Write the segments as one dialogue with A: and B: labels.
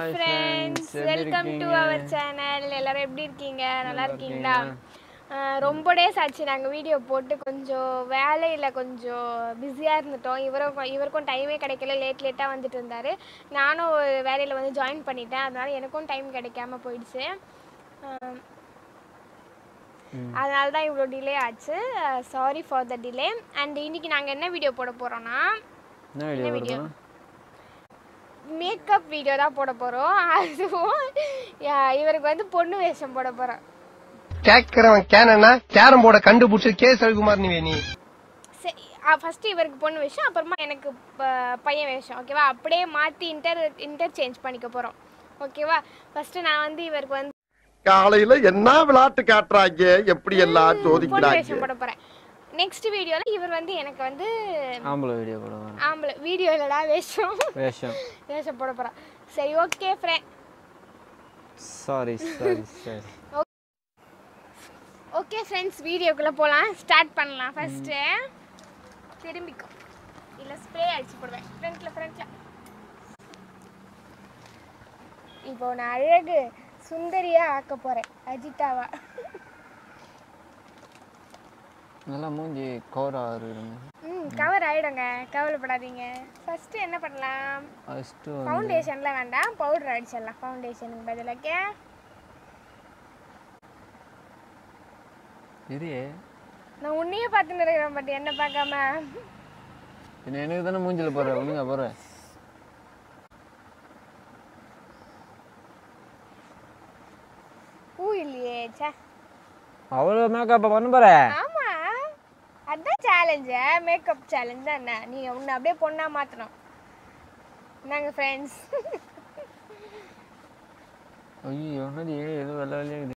A: Hi
B: friends welcome to our channel எல்லாரும் எப்படி இருக்கீங்க நல்லா இருக்கீங்களா அஹ் ரொம்ப டேஸ் ஆச்சு நாங்கள் வீடியோ போட்டு கொஞ்சம் வேலையில் கொஞ்சம் பிஸியாக இருந்துட்டோம் இவரும் இவருக்கும் டைமே கிடைக்கல லேட் லேட்டாக வந்துட்டு இருந்தார் நானும் ஒரு வேலையில் வந்து ஜாயின் பண்ணிட்டேன் அதனால எனக்கும் டைம் கிடைக்காம போயிடுச்சு அஹ் அதனால தான் இவ்வளோ டிலே ஆச்சு sorry for the delay and இன்னைக்கு நாங்கள் என்ன வீடியோ போட போகிறோன்னா
A: என்ன வீடியோ
B: வீடியோ?
A: போடுறோம்
B: மேக்கப் வீடியோ தான் போட போகிறோம் அதுவும் யா- இவருக்கு வந்து பொண்ணு வேஷம் போட போகிறோம்
C: கேக்குறவன் கேனா கேரம் போர்ட கண்டுபிடிச்சு கே சவிகுமார் நீ நீ
B: சரி ஃபஸ்ட்டு இவருக்கு பொண்ணு வேஷம் அப்புறமா எனக்கு ப- பையன் வேஷம் ஓகேவா அப்படியே மாற்றி இன்டர் இன்டர்சேஞ்ச் பண்ணிக்க போகிறோம் ஓகேவா ஃபஸ்ட்டு நான் வந்து இவருக்கு வந்து
C: காலையில என்ன விளையாட்டு காட்டுறாங்க எப்படி எல்லாம்
B: பொண்ணு
C: சோதிக்கிறாங்க
B: வேஷம் போட போகிறேன் நெக்ஸ்ட் வீடியோவில் இவர் வந்து எனக்கு வந்து
A: ஆம்பளை வீடியோ போடுவோம்
B: ஆம்பளை வீடியோ இல்லடா வேஷம்
A: வேஷம்
B: வேஷம் போட போகிறோம் சரி okay friend
A: sorry sorry sorry
B: okay friends வீடியோக்குள்ளே போகலாம் ஸ்டார்ட் பண்ணலாம் ஃபஸ்ட்டு திரும்பிக்கும் இல்லை ஸ்ப்ரே அடிச்சு போடுவேன் ஃப்ரண்ட்டில் ஃப்ரண்ட்டில் இப்போ நான் அழகு சுந்தரியாக ஆக்க போகிறேன் அஜிதாவா
A: நல்லா மூஞ்சி கவர் ஆகுது
B: ம் கவர் ஆகிடுங்க கவலைப்படாதீங்க ஃபஸ்ட்டு என்ன பண்ணலாம்
A: ஃபஸ்ட்டு வந்து
B: ஃபவுண்டேஷனில் வேண்டாம் பவுடர் அடிச்சிடலாம் ஃபவுண்டேஷனுக்கு பதிலாக
A: இது
B: நான் உன்னையே பார்த்துன்னு இருக்கிறேன் பட் என்ன பார்க்காம
A: என்ன எனக்கு தானே மூஞ்சில போடுற ஒழுங்கா போடுற
B: பூ இல்லையே ச்சே
A: அவ்வளோ மேக்கப் பண்ண போற
B: ஆமா அதான் சேலஞ்சு மேக்கப் சேலஞ்ச் தான் என்ன நீ உன்னை அப்படியே பொண்ணா மாத்தணும் நாங்க ஃப்ரெண்ட்ஸ்
A: ஐயோ என்னடி ஏதோ வெள்ளை வெள்ளையா இருக்குது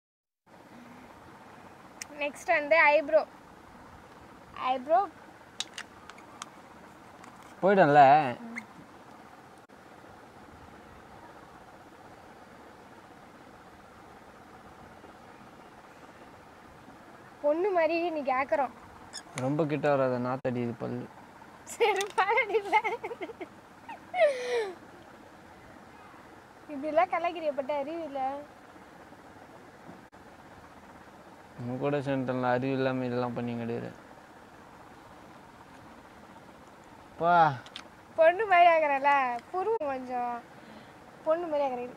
B: நெக்ஸ்ட் வந்து ஐப்ரோ ஐப்ரோ
A: போயிட்டேன்ல
B: பொண்ணு மாதிரி நீ கேட்குறோம்
A: ரொம்ப கிட்ட வராத நாத்தடி இது பல்லு
B: சரி பாடில்ல இப்படிலாம் கலாய்க்கிறியப்பட்ட அறிவு இல்லை
A: உங்க கூட சென்டர்ல அறிவு இல்லாம இதெல்லாம் பண்ணி கிடையாது பா
B: பொண்ணு மாதிரி ஆகிறல புருவம் கொஞ்சம் பொண்ணு மாதிரி ஆகிறீங்க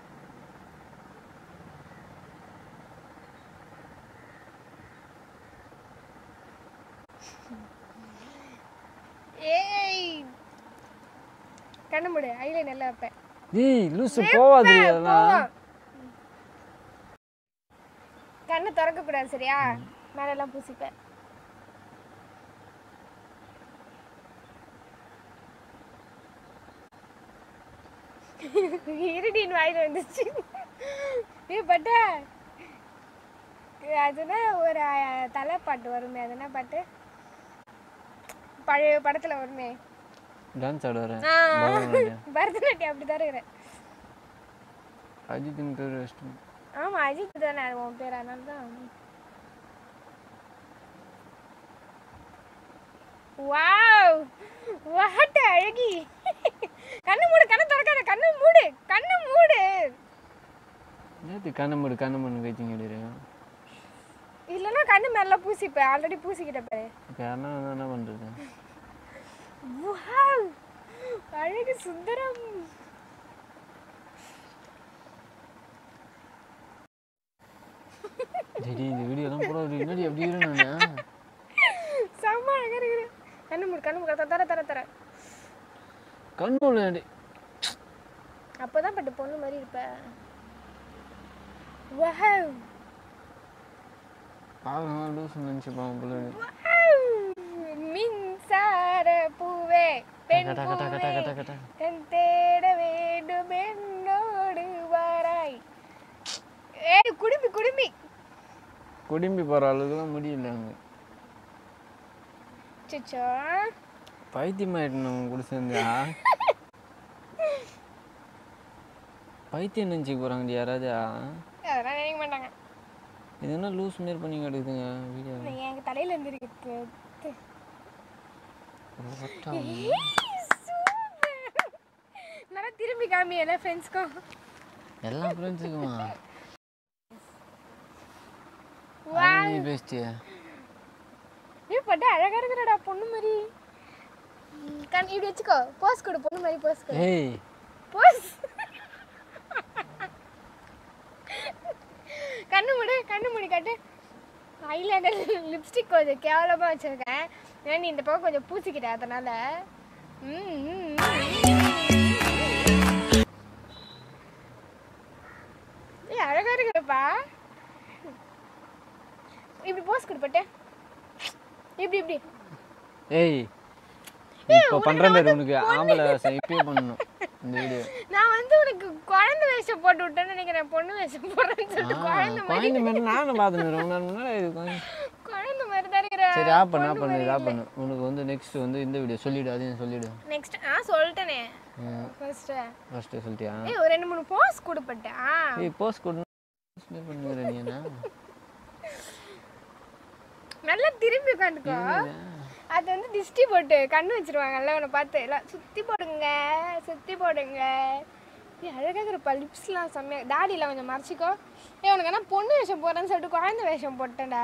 B: ஏய் கண்ணு மூடு ஐலே நல்லா வைப்பேன்
A: ஏய் லூசு போவாது அதெல்லாம்
B: போவோம். கண்ணை திறக்க கூடாது சரியா மேலெல்லாம் பூசிப்பேன் இருடின் வாயில் வந்துச்சு ஏ பட்ட அதுனா ஒரு அஹ், தலைப்பாட்டு வருமே அது என்ன பாட்டு பழைய படத்துல வருமே
A: டான்ஸ் ஆடுவாரு
B: ஆ.
A: பரதநாட்டியம்
B: பரதநாட்டியம் அப்படிதான் இருக்கிறேன்
A: அஜித்தின் பேர் வச்சிட்டோம்
B: ஆமா அஜித் தானே அது உன் பேர் அதனால தான் வாவ் வாட் அழகி கண்ணு மூடு கண்ணு திறக்காத கண்ணு மூடு கண்ணு மூடு
A: நேற்று கண்ணு மூடு கண்ணு மூணு கழிச்சிங்க கிடையாது
B: இல்லைன்னா கண்ணு மேல பூசிப்பேன் ஆல்ரெடி பூசிக்கிட்ட பாரு
A: இப்போ யாருன்னா வந்து என்ன பண்ணுறது
B: வாவ் அழகு சுந்தரம்
A: சரி இந்த வீடியோலாம் போட ஒரு என்னடி அப்படி இருக்கணும் நான்
B: செம்ம அழகா இருக்கிற கண்ணு மூடு கண்ணு மூடு தர தர தர
A: கண்ணு மூடு
B: அப்பதான் பட்டு பொண்ணு மாதிரி இருப்ப வாவ்
A: பார்க்கலாம் லூஸ் நினச்சிப்பாங்க போல இருக்கு.
B: மின்சார பூவே பெண்
A: கட்ட கட்ட கட்ட
B: பூவே
A: கட்ட கட்ட
B: கண் தேட வேண்டும் என்னோடு வாராய் ஏய் குடுமி குடுமி
A: குடும்பி போகிற அளவுக்குலாம் முடியல அங்கே
B: சிச்சோ
A: பைத்தியமாயிட்டு நம்ம கூட சேர்ந்தா பைத்தியம் நினச்சிக்க போகிறாங்க யாராவது
B: அதெல்லாம் நினைக்க மாட்டாங்க
A: இது என்ன லூஸ் மாரி பண்ணி கிடக்குதுங்க வீடியோ
B: நான் எங்க தலையில இருந்து இருக்கு நல்லா திரும்பி காமி எல்லா ஃப்ரெண்ட்ஸ்க்கும்
A: எல்லா ஃப்ரெண்ட்ஸுக்குமா
B: வா
A: நீ பேசிட்டியா
B: நீ பட்ட அழகா இருக்கிறடா பொண்ணு மாதிரி ம், கண் இப்படி வச்சுக்கோ போஸ் கொடு பொண்ணு மாதிரி போஸ் கொடு
A: ஏய்
B: போஸ் கண்ணு மூடு கண்ணு மூடி காட்டு ஐலைனர் லிப்ஸ்டிக் கொஞ்சம் கேவலமாக வச்சிருக்கேன் ஏன்னா நீ இந்த பக்கம் கொஞ்சம் பூசிக்கிட்ட அதனால ம், ம், ம். ஏய் அழகா இருக்கிறப்பா இப்படி போஸ் கொடுப்பட்டு இப்படி இப்படி
A: ஏய் இப்போ பண்ற மாதிரி உனக்கு ஆம்பளை வேஷம் இப்பயே பண்ணணும் இந்த வீடியோ
B: நான் வந்து உனக்கு குழந்தை வேஷம் போட்டு விட்டேன்னு நினைக்கிறேன் பொண்ணு வேஷம் போடுறேன்னு சொல்லிட்டு குழந்தை மாதிரி
A: குழந்தை மாதிரி நானும் பார்த்துன்னு ரொம்ப நாள் முன்னாடி இது குழந்தை.
B: குழந்தை மாதிரி தான் இருக்கிற
A: சரி ஆப் பண்ணு ஆப் பண்ணு ஆப் பண்ணு உனக்கு வந்து நெக்ஸ்ட் வந்து இந்த வீடியோ சொல்லிடு அதையும் சொல்லிடு
B: நெக்ஸ்ட் ஆ சொல்லிட்டேனே ஃபர்ஸ்ட்
A: ஃபர்ஸ்ட்டு சொல்லிட்டியா
B: ஏய் ஒரு ரெண்டு மூணு போஸ் கொடுப்பட்டேன் ஆ
A: ஏய் போஸ்ட் கொடு பண்ணுகிற நீ என்ன
B: நல்லா திரும்பி உட்காந்துக்கோ அது வந்து திஷ்டி போட்டு கண்ணு வச்சிருவாங்கல்ல உன்னை பார்த்து எல்லாம் சுத்தி போடுங்க சுத்தி போடுங்க ஏய் அழகாக இருப்பா லிப்ஸ்லாம் செம்மையா தாடிலாம் கொஞ்சம் மறைச்சிக்கோ ஏய் உனக்கு என்ன பொண்ணு வேஷம் போடுறேன்னு சொல்லிட்டு குழந்தை வேஷம் போட்டேன்டா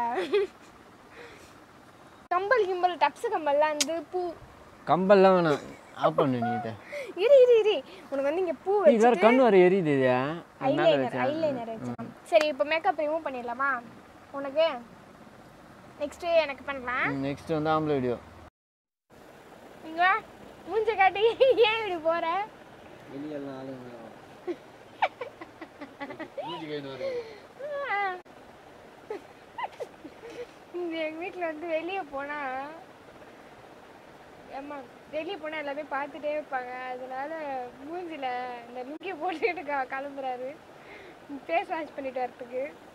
B: கம்பல் கிம்பல் டப்ஸு கம்பல்லாம் வந்து பூ
A: கம்பல்லாம் வேணாம் ஆஃப் பண்ணு நீ இதை
B: இரு இரு இரு உனக்கு வந்து இங்கே பூ
A: நீ வேற கண்ணு வர எரியுது இது அதனால
B: ஐலைனர்
A: வச்சேன்
B: ஐலைனர் வச்சான் சரி இப்போ மேக்கப் ரிமூவ் பண்ணிடலாமா உனக்கு நெக்ஸ்ட் எனக்கு பண்ணலாம்
A: நெக்ஸ்ட் வந்து ஆம்பளை வீடியோ
B: இங்க மூஞ்ச காட்டி ஏன் இப்படி போற
A: வெளியெல்லாம் ஆளுங்க
B: ஆ. இந்த எங்க வீட்டில் வந்து வெளியே போனா ஏம்மா வெளியே போனால் எல்லாமே பார்த்துட்டே இருப்பாங்க அதனால மூஞ்சில இந்த லுங்கியை போட்டுக்கிட்டு க- கிளம்புறாரு ஃபேஸ் வாஷ் பண்ணிட்டு வரத்துக்கு